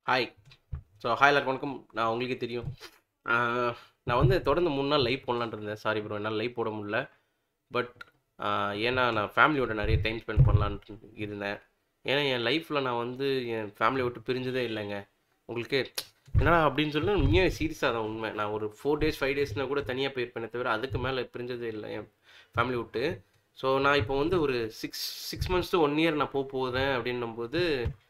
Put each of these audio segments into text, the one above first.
hi so hi எல்லாருக்கும் வணக்கம் நான் உங்களுக்கே தெரியும் ஆஹ், நான் வந்து தொடர்ந்து மூணு நாள் லைவ் போடலான்னு இருந்தேன் சாரி ப்ரோ என்னால் லைவ் போட முடியல பட் ஏன்னா நான் ஃபேமிலியோட நிறைய டைம் ஸ்பெண்ட் பண்ணலான்ட்டு இருந்தேன் ஏன்னா என் லைஃப்பில் நான் வந்து என் ஃபேமிலியை விட்டு பிரிஞ்சதே இல்லைங்க உங்களுக்கு என்னடா அப்படின்னு சொல்லி உண்மையாக சீரியஸாக தான் உண்மை நான் ஒரு ஃபோர் டேஸ் ஃபைவ் டேஸ்னால் கூட தனியாக போயிருப்பேனே தவிர அதுக்கு மேலே பிரிஞ்சதே இல்லை என் ஃபேமிலி விட்டு ஸோ நான் இப்போ வந்து ஒரு six six months to one year நான் போக போகிறேன் அப்படின்னும்போது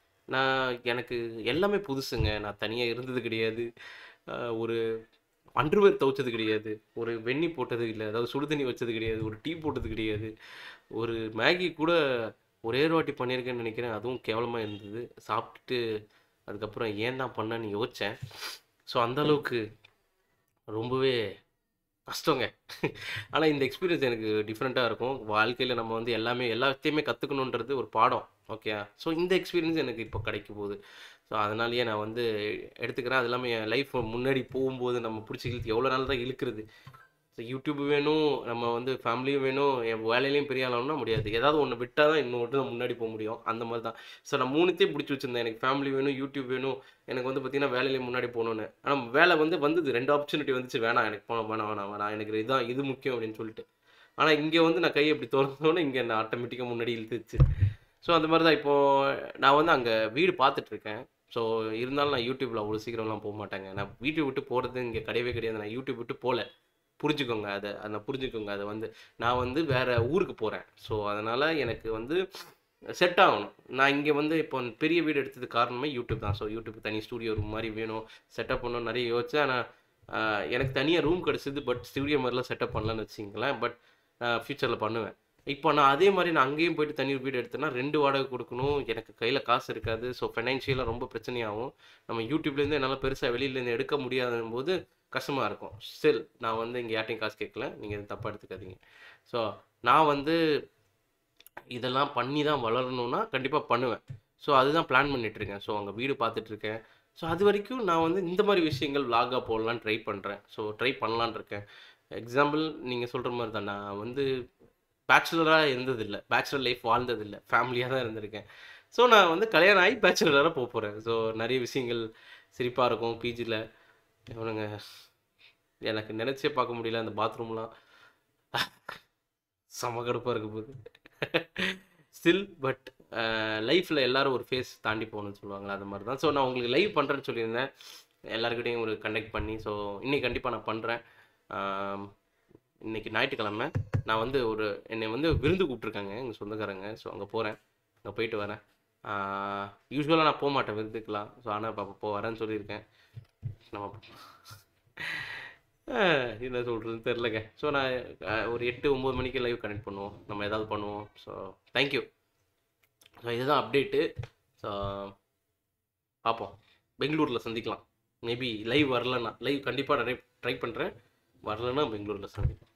நான் எனக்கு எல்லாமே புதுசுங்க நான் தனியாக இருந்தது கிடையாது ஆஹ் ஒரு அண்டர்வேர் துவைச்சது கிடையாது ஒரு வெந்நி போட்டது இல்லை அதாவது சுடுதண்ணி வச்சது கிடையாது ஒரு டீ போட்டது கிடையாது ஒரு மேகி கூட ஒரே ஒரு வாட்டி பண்ணியிருக்கேன்னு நினைக்கிறேன் அதுவும் கேவலமாக இருந்தது சாப்பிட்டுட்டு அதுக்கப்புறம் ஏன் தான் பண்ணேன்னு யோசித்தேன் ஸோ அந்த அளவுக்கு ரொம்பவே கஷ்டங்க ஆனால் இந்த எக்ஸ்பீரியன்ஸ் எனக்கு டிஃப்ரெண்ட்டாக இருக்கும் வாழ்க்கையில் நம்ம வந்து எல்லாமே எல்லாத்தையுமே கற்றுக்கணுன்றது ஒரு பாடம் ஓகே ஸோ இந்த எக்ஸ்பீரியன்ஸ் எனக்கு இப்போ கிடைக்க போகுது ஸோ அதனாலேயே நான் வந்து எடுத்துக்கிறேன் அது இல்லாமல் என் லைஃப் முன்னாடி போகும்போது நம்ம பிடிச்சி இழுத்து எவ்வளோ நாள் தான் இழுக்கிறது ஸோ யூடியூப் வேணும் நம்ம வந்து ஃபேமிலியும் வேணும் என் வேலையிலையும் பெரிய ஆளாகணும்னா முடியாது ஏதாவது ஒன்று விட்டால் தான் இன்னொன்று தான் முன்னாடி போக முடியும் அந்த மாதிரி தான் ஸோ நான் மூணுத்தையும் பிடிச்சி வச்சிருந்தேன் எனக்கு ஃபேமிலி வேணும் யூடியூப் வேணும் எனக்கு வந்து பார்த்தீங்கன்னா வேலையிலையும் முன்னாடி போகணுன்னு ஆனால் வேலை வந்து வந்தது ரெண்டு ஆப்பர்ச்சுனிட்டி வந்துச்சு வேணாம் எனக்கு போன வேணாம் வேணாம் வேணாம் எனக்கு இதுதான் இது முக்கியம் அப்படின்னு சொல்லிட்டு ஆனால் இங்கே வந்து நான் கையை இப்படி திறந்தோன்னே இங்கே நான் ஆட்டோமேட்டிக்காக முன்னாடி இழுத்துச்சு ஸோ அந்த மாதிரி தான் இப்போது நான் வந்து அங்கே வீடு பார்த்துட்டு இருக்கேன் ஸோ இருந்தாலும் நான் யூடியூப்பில் அவ்வளோ சீக்கிரம்லாம் போக மாட்டேங்க நான் வீட்டை விட்டு போகிறது இங்கே கிடையவே கிடையாது நான் யூடியூப் விட்டு போகல புரிஞ்சுக்கோங்க அதை அதை புரிஞ்சுக்கோங்க அதை வந்து நான் வந்து வேறு ஊருக்கு போகிறேன் ஸோ அதனால் எனக்கு வந்து செட் ஆகணும் நான் இங்கே வந்து இப்போ பெரிய வீடு எடுத்தது காரணமே யூடியூப் தான் ஸோ யூடியூப் தனி ஸ்டூடியோ ரூம் மாதிரி வேணும் செட்டப் பண்ணணும் நிறைய யோசிச்சேன் ஆனால் எனக்கு தனியாக ரூம் கிடச்சிது பட் ஸ்டூடியோ மாதிரிலாம் செட்டப் பண்ணலான்னு வச்சிங்களேன் பட் நான் ஃப்யூச்சரில் பண்ணுவேன் இப்போ நான் அதே மாதிரி நான் அங்கேயும் போயிட்டு தனி வீடு எடுத்தேன்னா ரெண்டு வாடகை கொடுக்கணும் எனக்கு கையில் காசு இருக்காது ஸோ ஃபைனான்ஷியலாக ரொம்ப பிரச்சனையாகும் நம்ம யூடியூப்லேருந்து என்னால் பெருசாக வெளியிலேருந்து எடுக்க முடியாத போது கஷ்டமாக இருக்கும் ஸ்டில் நான் வந்து இங்கே யார்ட்டையும் காசு கேட்கல நீங்கள் எதுவும் தப்பாக எடுத்துக்காதீங்க ஸோ நான் வந்து இதெல்லாம் பண்ணி தான் வளரணும்னா கண்டிப்பாக பண்ணுவேன் ஸோ அதுதான் பிளான் பண்ணிட்டு இருக்கேன் ஸோ அங்கே வீடு பார்த்துட்டு இருக்கேன் ஸோ அது வரைக்கும் நான் வந்து இந்த மாதிரி விஷயங்கள் vlog-ஆ போடலான்னு ட்ரை பண்ணுறேன் ஸோ ட்ரை பண்ணலான்னு இருக்கேன் எக்ஸாம்பிள் நீங்கள் சொல்கிற மாதிரி தான் நான் வந்து பேச்சுலராக இருந்ததில்லை பேச்சுலர் லைஃப் வாழ்ந்ததில்லை ஃபேமிலியாக தான் இருந்திருக்கேன் ஸோ நான் வந்து கல்யாணம் ஆகி பேச்சுலராக போக போகிறேன் ஸோ நிறைய விஷயங்கள் சிரிப்பாக இருக்கும் பிஜியில் இவனுங்க எனக்கு நினச்சே பார்க்க முடியல அந்த பாத்ரூம்லாம் செம கடுப்பாக இருக்க போகுது ஸ்டில் பட் லைஃப்பில் எல்லாரும் ஒரு ஃபேஸ் தாண்டி போகணும்னு சொல்லுவாங்களா அந்த மாதிரி தான் ஸோ நான் உங்களுக்கு லைவ் பண்ணுறேன்னு சொல்லியிருந்தேன் எல்லாருக்கிட்டையும் ஒரு கண்டக்ட் பண்ணி ஸோ இன்னைக்கு கண்டிப்பாக நான் பண்ணுறேன் இன்னைக்கு ஞாயிற்றுக்கிழமை நான் வந்து ஒரு என்னை வந்து விருந்து கூப்பிட்ருக்காங்க எங்கள் சொந்தக்காரங்க ஸோ அங்கே போகிறேன் அங்கே போயிட்டு வரேன் யூஸ்வலாக நான் போக மாட்டேன் விருந்துக்கலாம் ஸோ ஆனால் இப்போ அப்போ வரேன்னு சொல்லியிருக்கேன் நம்ம ஆஹ் என்ன சொல்கிறதுன்னு தெரிலங்க ஸோ நான் ஆஹ் ஒரு எட்டு ஒம்பது மணிக்கு லைவ் கனெக்ட் பண்ணுவோம் நம்ம ஏதாவது பண்ணுவோம் ஸோ தேங்க்யூ ஸோ இதுதான் அப்டேட்டு ஸோ பார்ப்போம் பெங்களூரில் சந்திக்கலாம் மேபி லைவ் வரலன்னா லைவ் கண்டிப்பாக நிறைய ட்ரை பண்ணுறேன் வரலன்னா பெங்களூரில் சந்திப்போம்